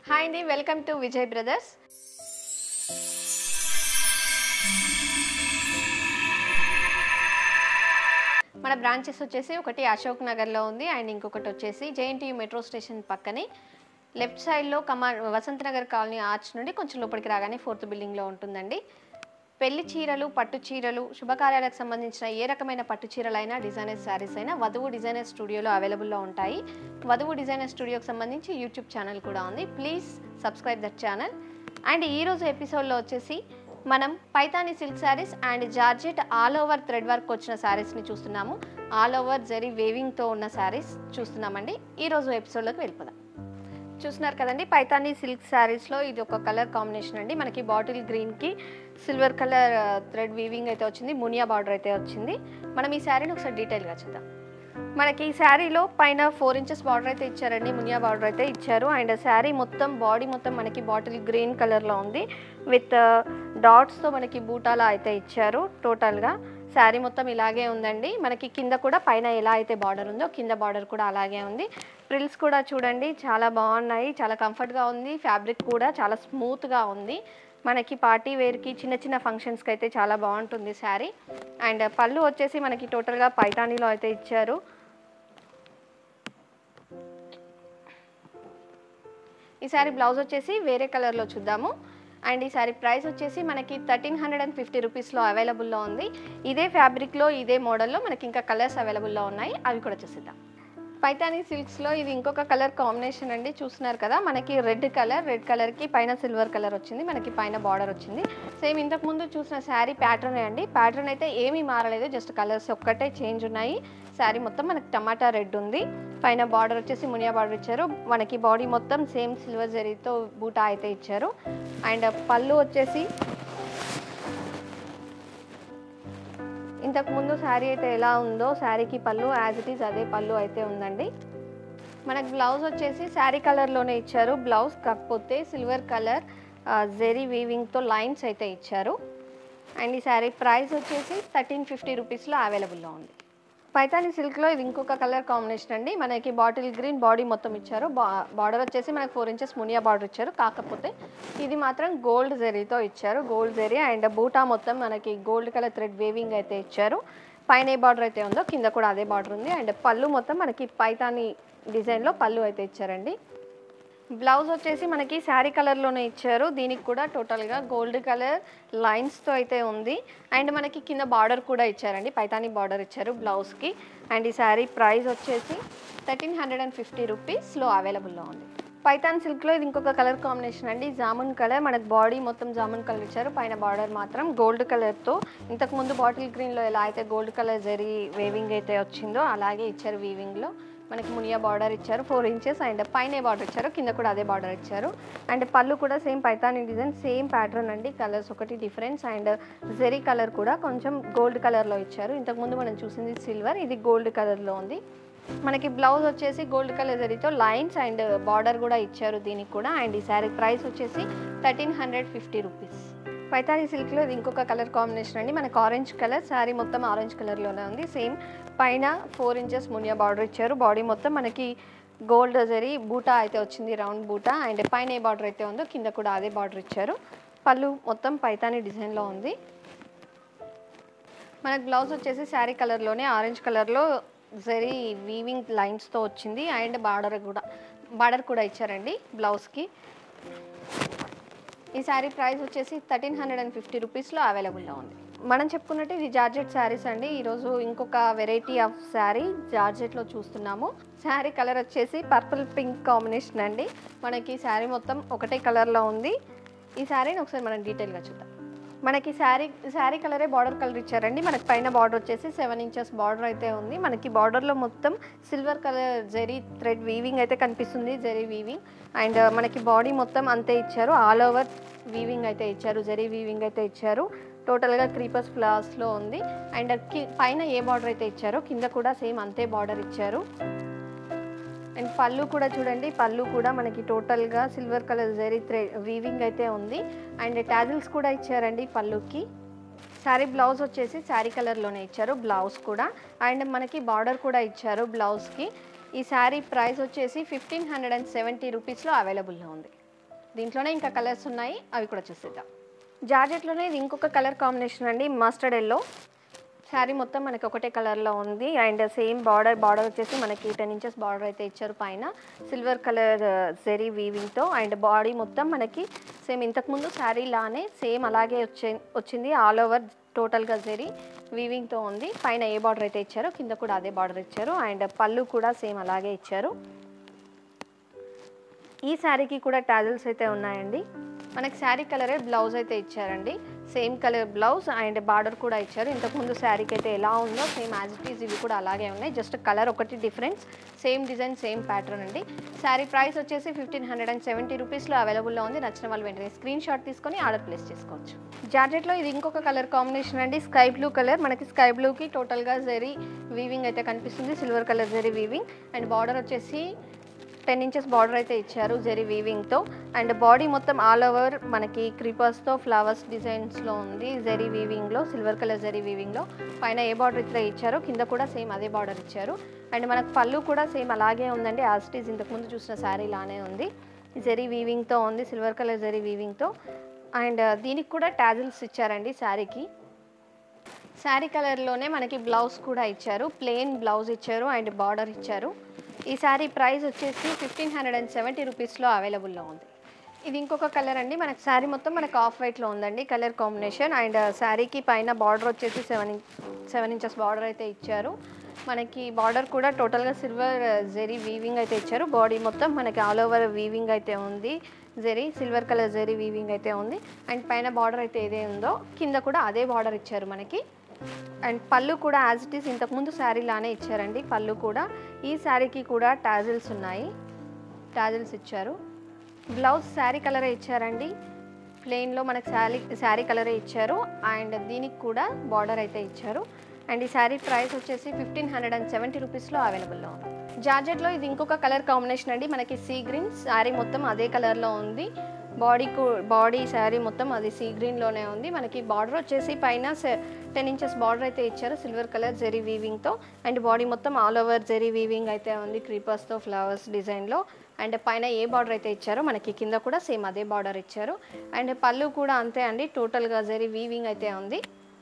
hi అండి welcome to Vijay brothers మన branches వచ్చేసి ఒకటి అశోక్ నగర్లో ఉంది అండ్ ఇంకొకటి వచ్చేసి జేఎన్టీయూ మెట్రో స్టేషన్ పక్కనే లెఫ్ట్ సైడ్లో కమా వసంత్ నగర్ కాలనీ ఆర్చ్ నుండి కొంచెం లోపలికి రాగానే ఫోర్త్ బిల్డింగ్లో ఉంటుందండి పెళ్లి చీరలు పట్టు చీరలు శుభకార్యాలకు సంబంధించిన ఏ రకమైన పట్టు చీరలైనా డిజైనర్ శారీస్ అయినా వధువు డిజైనర్ స్టూడియోలో అవైలబుల్లో ఉంటాయి వధువు డిజైనర్ స్టూడియోకి సంబంధించి యూట్యూబ్ ఛానల్ కూడా ఉంది please subscribe that channel and ఈరోజు ఎపిసోడ్లో వచ్చేసి మనం Paithani silk sarees and georgette all over thread work వచ్చిన శారీస్ని చూస్తున్నాము ఆల్ ఓవర్ జరీ వేవింగ్తో ఉన్న శారీస్ చూస్తున్నామండి ఈరోజు ఎపిసోడ్లోకి వెళ్ళిపోదాం చూస్తున్నారు కదండి పైతానీ సిల్క్ శారీస్లో ఇది ఒక కలర్ కాంబినేషన్ అండి మనకి బాటిల్ గ్రీన్కి సిల్వర్ కలర్ థ్రెడ్ వీవింగ్ అయితే వచ్చింది మునియా బార్డర్ అయితే వచ్చింది మనం ఈ శారీని ఒకసారి డీటెయిల్గా చూద్దాం మనకి ఈ శారీలో పైన ఫోర్ ఇంచెస్ బార్డర్ అయితే ఇచ్చారండి మునియా బార్డర్ అయితే ఇచ్చారు అండ్ శారీ మొత్తం బాడీ మొత్తం మనకి బాటిల్ గ్రీన్ కలర్లో ఉంది విత్ డాట్స్తో మనకి బూటాలా అయితే ఇచ్చారు టోటల్గా శారీ మొత్తం ఇలాగే ఉందండి మనకి కింద కూడా పైన ఎలా అయితే బార్డర్ ఉందో కింద బార్డర్ కూడా అలాగే ఉంది ఫ్రిల్స్ కూడా చూడండి చాలా బాగున్నాయి చాలా కంఫర్ట్గా ఉంది ఫ్యాబ్రిక్ కూడా చాలా స్మూత్గా ఉంది మనకి పార్టీ వేర్కి చిన్న చిన్న ఫంక్షన్స్కి అయితే చాలా బాగుంటుంది శారీ అండ్ పళ్ళు వచ్చేసి మనకి టోటల్గా పైతానీలో అయితే ఇచ్చారు ఈ శారీ బ్లౌజ్ వచ్చేసి వేరే కలర్లో చూద్దాము అండ్ ఈ శారీ ప్రైస్ వచ్చేసి మనకి థర్టీన్ హండ్రెడ్ అండ్ ఫిఫ్టీ రూపీస్లో అవైలబుల్లో ఉంది ఇదే ఫ్యాబ్రిక్లో ఇదే మోడల్లో మనకి ఇంకా కలర్స్ అవైలబుల్లో ఉన్నాయి అవి కూడా చూసిద్దాం పైతానీ సిల్క్స్లో ఇది ఇంకొక కలర్ కాంబినేషన్ అండి చూస్తున్నారు కదా మనకి రెడ్ కలర్ రెడ్ కలర్కి పైన సిల్వర్ కలర్ వచ్చింది మనకి పైన బార్డర్ వచ్చింది సేమ్ ఇంతకు ముందు చూసిన శారీ ప్యాటర్న్ అండి ప్యాటర్న్ అయితే ఏమీ మారలేదు జస్ట్ కలర్స్ ఒక్కటే చేంజ్ ఉన్నాయి శారీ మొత్తం మనకి టమాటా రెడ్ ఉంది పైన బార్డర్ వచ్చేసి మునియా బార్డర్ ఇచ్చారు మనకి బాడీ మొత్తం సేమ్ సిల్వర్ జరీతో బూటా అయితే ఇచ్చారు అండ్ పళ్ళు వచ్చేసి ఇంతకు ముందు శారీ అయితే ఎలా ఉందో శారీకి పళ్ళు యాజ్ ఇట్ ఈస్ అదే పళ్ళు అయితే ఉందండి మనకు బ్లౌజ్ వచ్చేసి శారీ కలర్లోనే ఇచ్చారు బ్లౌజ్ కాకపోతే సిల్వర్ కలర్ జెరీ వీవింగ్తో లైన్స్ అయితే ఇచ్చారు అండ్ ఈ శారీ ప్రైస్ వచ్చేసి థర్టీన్ ఫిఫ్టీ రూపీస్లో అవైలబుల్లో ఉంది పైతాని సిల్క్లో ఇది ఇంకొక కలర్ కాంబినేషన్ అండి మనకి బాటిల్ గ్రీన్ బాడీ మొత్తం ఇచ్చారు బార్డర్ వచ్చేసి మనకి ఫోర్ ఇంచెస్ మునియా బార్డర్ ఇచ్చారు కాకపోతే ఇది మాత్రం గోల్డ్ జెరీతో ఇచ్చారు గోల్డ్ జెరీ అండ్ బూటా మొత్తం మనకి గోల్డ్ కలర్ థ్రెడ్ వేవింగ్ అయితే ఇచ్చారు పైన ఏ బార్డర్ అయితే ఉందో కింద కూడా అదే బార్డర్ ఉంది అండ్ పళ్ళు మొత్తం మనకి పైతాని డిజైన్లో పళ్ళు అయితే ఇచ్చారండి బ్లౌజ్ వచ్చేసి మనకి శారీ కలర్లోనే ఇచ్చారు దీనికి కూడా టోటల్గా గోల్డ్ కలర్ లైన్స్తో అయితే ఉంది అండ్ మనకి కింద బార్డర్ కూడా ఇచ్చారండి పైతాని బార్డర్ ఇచ్చారు బ్లౌజ్కి అండ్ ఈ శారీ ప్రైస్ వచ్చేసి థర్టీన్ హండ్రెడ్ అండ్ ఫిఫ్టీ రూపీస్లో అవైలబుల్లో ఉంది పైతాన్ సిల్క్లో ఇది ఇంకొక కలర్ కాంబినేషన్ అండి జామున్ కలర్ మనకి బాడీ మొత్తం జామున్ కలర్ ఇచ్చారు పైన బార్డర్ మాత్రం గోల్డ్ కలర్తో ఇంతకు ముందు బాటిల్ గ్రీన్లో ఎలా అయితే గోల్డ్ కలర్ జరీ వేవింగ్ అయితే వచ్చిందో అలాగే ఇచ్చారు వీవింగ్లో మనకి మునియా బార్డర్ ఇచ్చారు ఫోర్ ఇంచెస్ అండ్ పైన బార్డర్ ఇచ్చారు కింద కూడా అదే బార్డర్ ఇచ్చారు అండ్ పళ్ళు కూడా same Paithani design same pattern అండి కలర్స్ ఒకటి డిఫరెన్స్ అండ్ జెరీ కలర్ కూడా కొంచెం గోల్డ్ కలర్లో ఇచ్చారు ఇంతకుముందు మనం చూసింది సిల్వర్ ఇది గోల్డ్ కలర్లో ఉంది మనకి బ్లౌజ్ వచ్చేసి గోల్డ్ కలర్ జరీతో లైన్స్ అండ్ బార్డర్ కూడా ఇచ్చారు దీనికి కూడా అండ్ ఈ శారీ ప్రైస్ వచ్చేసి thirteen hundred fifty rupees Paithani సిల్క్లో ఇది ఇంకొక కలర్ కాంబినేషన్ అండి మనకి ఆరెంజ్ కలర్ శారీ మొత్తం ఆరెంజ్ కలర్లోనే ఉంది సేమ్ పైన ఫోర్ ఇంచెస్ మునియా బార్డర్ ఇచ్చారు బాడీ మొత్తం మనకి గోల్డ్ జరీ బూటా అయితే వచ్చింది రౌండ్ బూటా అండ్ పైన ఏ బార్డర్ అయితే ఉందో కింద కూడా అదే బార్డర్ ఇచ్చారు పళ్ళు మొత్తం పైతాని డిజైన్లో ఉంది మనకి బ్లౌజ్ వచ్చేసి శారీ కలర్లోనే ఆరెంజ్ కలర్లో జరీ వీవింగ్ లైన్స్తో వచ్చింది అండ్ బార్డర్ కూడా బార్డర్ కూడా ఇచ్చారండి బ్లౌజ్కి ఈ శారీ ప్రైస్ వచ్చేసి థర్టీన్ హండ్రెడ్ అండ్ ఫిఫ్టీ రూపీస్లో అవైలబుల్లో ఉంది మనం చెప్పుకున్నట్టు ఇది జార్జెట్ శారీస్ అండి ఈరోజు ఇంకొక వెరైటీ ఆఫ్ శారీ జార్జెట్లో చూస్తున్నాము శారీ కలర్ వచ్చేసి పర్పుల్ పింక్ కాంబినేషన్ అండి మనకి శారీ మొత్తం ఒకటే కలర్లో ఉంది ఈ శారీని ఒకసారి మనం డీటెయిల్గా చూద్దాం మనకి శారీ శారీ కలరే బార్డర్ కలర్ ఇచ్చారండి మనకి పైన బార్డర్ వచ్చేసి సెవెన్ ఇంచెస్ బార్డర్ అయితే ఉంది మనకి బార్డర్లో మొత్తం silver colour zari thread weaving అయితే కనిపిస్తుంది జెరీ వీవింగ్ అండ్ మనకి బాడీ మొత్తం అంతే ఇచ్చారు ఆల్ ఓవర్ వీవింగ్ అయితే ఇచ్చారు జెరీ వీవింగ్ అయితే ఇచ్చారు టోటల్గా క్రీపర్స్ ఫ్లవర్స్లో ఉంది అండ్ కి పైన ఏ బార్డర్ అయితే ఇచ్చారో కింద కూడా సేమ్ అంతే బార్డర్ ఇచ్చారు అండ్ పళ్ళు కూడా చూడండి పళ్ళు కూడా మనకి టోటల్గా silver colour zari thread weaving అయితే ఉంది అండ్ టాజిల్స్ కూడా ఇచ్చారండి పళ్ళుకి శారీ బ్లౌజ్ వచ్చేసి శారీ కలర్లోనే ఇచ్చారు బ్లౌజ్ కూడా అండ్ మనకి బార్డర్ కూడా ఇచ్చారు బ్లౌజ్కి ఈ శారీ ప్రైస్ వచ్చేసి ఫిఫ్టీన్ హండ్రెడ్ అండ్ సెవెంటీ రూపీస్లో అవైలబుల్లో ఉంది దీంట్లోనే ఇంకా కలర్స్ ఉన్నాయి అవి కూడా చూసేద్దాం జార్జెట్లోనే ఇది ఇంకొక కలర్ కాంబినేషన్ అండి మస్టర్డ్ ఎల్లో శారీ మొత్తం మనకి ఒకటే కలర్లో ఉంది అండ్ సేమ్ బార్డర్ బార్డర్ వచ్చేసి మనకి టెన్ ఇంచెస్ బార్డర్ అయితే ఇచ్చారు పైన సిల్వర్ కలర్ జెరీ వీవింగ్తో అండ్ బాడీ మొత్తం మనకి సేమ్ ఇంతకుముందు శారీ లానే సేమ్ అలాగే వచ్చే వచ్చింది ఆల్ ఓవర్ టోటల్గా జెరీ వీవింగ్తో ఉంది పైన ఏ బార్డర్ అయితే ఇచ్చారో కింద కూడా అదే బార్డర్ ఇచ్చారు అండ్ పళ్ళు కూడా సేమ్ అలాగే ఇచ్చారు ఈ శారీకి కూడా టాజల్స్ అయితే ఉన్నాయండి మనకి శారీ కలరే బ్లౌజ్ అయితే ఇచ్చారండి same colour blouse and border కూడా ఇచ్చారు ఇంతకుముందు శారీకి అయితే ఎలా ఉందో సేమ్ యాజ్ ఇట్ ఈజ్ ఇవి కూడా అలాగే ఉన్నాయి జస్ట్ కలర్ ఒకటి difference same design same pattern అండి శారీ ప్రైస్ వచ్చేసి ఫిఫ్టీన్ హండ్రెడ్ అండ్ సెవెంటీ రూపీస్లో అవైలబుల్లో ఉంది నచ్చిన వాళ్ళు వెంటనే స్క్రీన్ షాట్ తీసుకొని ఆర్డర్ ప్లేస్ చేసుకోవచ్చు జార్జెట్లో ఇది ఇంకొక కలర్ కాంబినేషన్ అండి స్కై బ్లూ కలర్ మనకి స్కై బ్లూకి టోటల్గా జెరీ వీవింగ్ అయితే కనిపిస్తుంది silver colour zari weaving and border వచ్చేసి టెన్ ఇంచెస్ బార్డర్ అయితే ఇచ్చారు జెరీ వీవింగ్తో అండ్ బాడీ మొత్తం ఆల్ ఓవర్ మనకి క్రీపర్స్తో ఫ్లవర్స్ డిజైన్స్లో ఉంది జెరీ వీవింగ్లో సిల్వర్ కలర్ జెరీ వీవింగ్లో పైన ఏ బార్డర్ అయితే ఇచ్చారో కింద కూడా సేమ్ అదే బార్డర్ ఇచ్చారు అండ్ మనకు పళ్ళు కూడా సేమ్ అలాగే ఉందండి యాజ్ ఇట్ ఈజ్ ఇంతకుముందు చూసిన శారీ లానే ఉంది జెరీ వీవింగ్తో ఉంది సిల్వర్ కలర్ జెరీ వీవింగ్తో అండ్ దీనికి కూడా టాజిల్స్ ఇచ్చారండి శారీకి శారీ కలర్లోనే మనకి బ్లౌజ్ కూడా ఇచ్చారు ప్లెయిన్ బ్లౌజ్ ఇచ్చారు అండ్ బార్డర్ ఇచ్చారు ఈ శారీ ప్రైస్ వచ్చేసి ఫిఫ్టీన్ హండ్రెడ్ అండ్ సెవెంటీ రూపీస్లో అవైలబుల్లో ఉంది ఇది ఇంకొక కలర్ అండి మనకి శారీ మొత్తం మనకు ఆఫ్ వైట్లో ఉందండి కలర్ కాంబినేషన్ అండ్ శారీకి పైన బార్డర్ వచ్చేసి సెవెన్ సెవెన్ ఇంచెస్ బార్డర్ అయితే ఇచ్చారు మనకి బార్డర్ కూడా టోటల్గా సిల్వర్ జెరీ వీవింగ్ అయితే ఇచ్చారు బాడీ మొత్తం మనకి ఆల్ ఓవర్ వీవింగ్ అయితే ఉంది zari silver colour zari weaving అయితే ఉంది అండ్ పైన బార్డర్ అయితే ఏదే ఉందో కింద కూడా అదే బార్డర్ ఇచ్చారు మనకి అండ్ పళ్ళు కూడా యాజ్ ఇట్ ఈస్ ఇంతకుముందు శారీ లానే ఇచ్చారండి పళ్ళు కూడా ఈ శారీకి కూడా టాజిల్స్ ఉన్నాయి టాజిల్స్ ఇచ్చారు బ్లౌజ్ శారీ కలరే ఇచ్చారండి ప్లెయిన్లో మనకు శారీ శారీ కలరే ఇచ్చారు అండ్ దీనికి కూడా బార్డర్ అయితే ఇచ్చారు అండ్ ఈ శారీ ప్రైస్ వచ్చేసి ఫిఫ్టీన్ హండ్రెడ్ అండ్ సెవెంటీ రూపీస్లో అవైలబుల్లో ఉంది జార్జెట్లో ఇది ఇంకొక కలర్ కాంబినేషన్ అండి మనకి సీ గ్రీన్ శారీ మొత్తం అదే కలర్లో ఉంది బాడీ బాడీ శారీ మొత్తం అది సీ గ్రీన్లోనే ఉంది మనకి బార్డర్ వచ్చేసి పైన టెన్ ఇంచెస్ బార్డర్ అయితే ఇచ్చారు సిల్వర్ కలర్ జెరీ వీవింగ్తో అండ్ బాడీ మొత్తం ఆల్ ఓవర్ జెరీ వీవింగ్ అయితే ఉంది క్రీపర్స్తో ఫ్లవర్స్ డిజైన్లో అండ్ పైన ఏ బార్డర్ అయితే ఇచ్చారో మనకి కింద కూడా సేమ్ అదే బార్డర్ ఇచ్చారు అండ్ పళ్ళు కూడా అంతే అండి టోటల్గా జెరీ వీవింగ్ అయితే ఉంది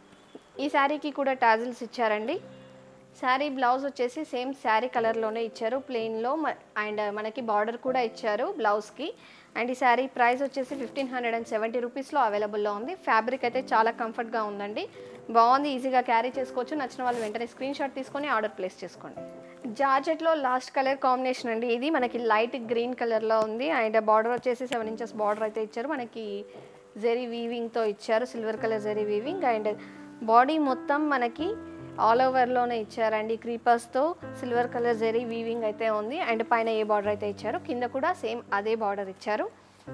ఈ శారీకి కూడా టాజిల్స్ ఇచ్చారండి శారీ బ్లౌజ్ వచ్చేసి సేమ్ శారీ కలర్లోనే ఇచ్చారు ప్లెయిన్లో అండ్ మనకి బార్డర్ కూడా ఇచ్చారు బ్లౌజ్కి అండ్ ఈ శారీ ప్రైస్ వచ్చేసి ఫిఫ్టీన్ హండ్రెడ్ అండ్ సెవెంటీ రూపీస్లో అవైలబుల్లో ఉంది ఫ్యాబ్రిక్ అయితే చాలా కంఫర్ట్గా ఉందండి బాగుంది ఈజీగా క్యారీ చేసుకోవచ్చు నచ్చిన వాళ్ళు వెంటనే స్క్రీన్ షాట్ తీసుకొని ఆర్డర్ ప్లేస్ చేసుకోండి జార్జెట్లో లాస్ట్ కలర్ కాంబినేషన్ అండి ఇది మనకి లైట్ గ్రీన్ కలర్లో ఉంది అండ్ బార్డర్ వచ్చేసి సెవెన్ ఇంచెస్ బార్డర్ అయితే ఇచ్చారు మనకి జెరీ వీవింగ్తో ఇచ్చారు silver colour zari weaving and body మొత్తం మనకి ఆల్ ఓవర్లోనే ఇచ్చారండి క్రీపర్స్తో సిల్వర్ కలర్ జెరీ వీవింగ్ అయితే ఉంది అండ్ పైన ఏ బార్డర్ అయితే ఇచ్చారో కింద కూడా సేమ్ అదే బార్డర్ ఇచ్చారు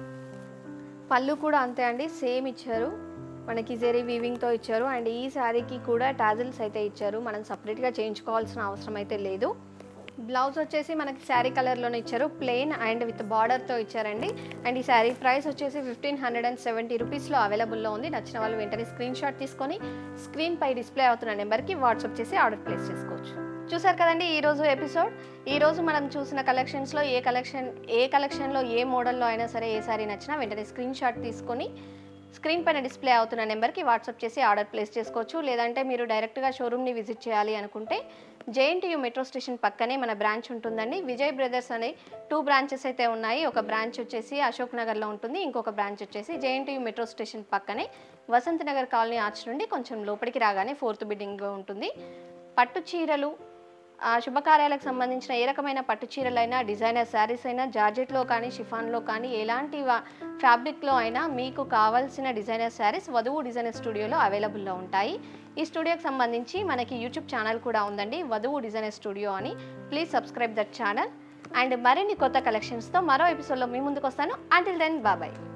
పళ్ళు కూడా అంతే అండి సేమ్ ఇచ్చారు మనకి జెరీ వీవింగ్తో ఇచ్చారు అండ్ ఈ శారీకి కూడా టాజిల్స్ అయితే ఇచ్చారు మనం సపరేట్గా చేయించుకోవాల్సిన అవసరం అయితే లేదు బ్లౌజ్ వచ్చేసి మనకి శారీ కలర్లోనే ఇచ్చారు ప్లెయిన్ అండ్ విత్ బార్డర్తో ఇచ్చారండి అండ్ ఈ శారీ ప్రైస్ వచ్చేసి ఫిఫ్టీన్ హండ్రెడ్ అండ్ సెవెంటీ రూపీస్లో అవైలబుల్లో ఉంది నచ్చిన వాళ్ళు వెంటనే స్క్రీన్ షాట్ తీసుకొని స్క్రీన్ పై డిస్ప్లే అవుతున్న నెంబర్కి వాట్సాప్ చేసి ఆర్డర్ ప్లేస్ చేసుకోవచ్చు చూసారు కదండి ఈ రోజు ఎపిసోడ్ ఈ రోజు మనం చూసిన కలెక్షన్స్లో ఏ కలెక్షన్ ఏ కలెక్షన్లో ఏ మోడల్లో అయినా సరే ఏ సారీ నచ్చినా వెంటనే స్క్రీన్ షాట్ తీసుకొని స్క్రీన్ పైన డిస్ప్లే అవుతున్న నెంబర్కి వాట్సాప్ చేసి ఆర్డర్ ప్లేస్ చేసుకోవచ్చు లేదంటే మీరు డైరెక్ట్గా షోరూమ్ని విజిట్ చేయాలి అనుకుంటే జేఎన్టీయూ మెట్రో స్టేషన్ పక్కనే మన బ్రాంచ్ ఉంటుందండి విజయ్ బ్రదర్స్ అనే టూ బ్రాంచెస్ అయితే ఉన్నాయి ఒక బ్రాంచ్ వచ్చేసి అశోక్ నగర్లో ఉంటుంది ఇంకొక బ్రాంచ్ వచ్చేసి జేఎన్టీయూ మెట్రో స్టేషన్ పక్కనే వసంత నగర్ కాలనీ ఆర్చ్ నుండి కొంచెం లోపలికి రాగానే ఫోర్త్ బిల్డింగ్ ఉంటుంది పట్టు చీరలు ఆ శుభకార్యాలకు సంబంధించిన ఏ రకమైన పట్టు చీరలైనా డిజైనర్ శారీస్ అయినా జార్జెట్లో కానీ షిఫాన్లో కానీ ఎలాంటి వా- ఫ్యాబ్రిక్లో అయినా మీకు కావాల్సిన డిజైనర్ శారీస్ వధువు డిజైనర్ స్టూడియోలో అవైలబుల్లో ఉంటాయి ఈ స్టూడియోకి సంబంధించి మనకి యూట్యూబ్ ఛానల్ కూడా ఉందండి వధువు డిజైనర్ స్టూడియో అని please subscribe that channel and మరిన్ని కొత్త కలెక్షన్స్తో మరో ఎపిసోడ్లో మీ ముందుకు వస్తాను అంటిల్ దెన్ బాబాయ్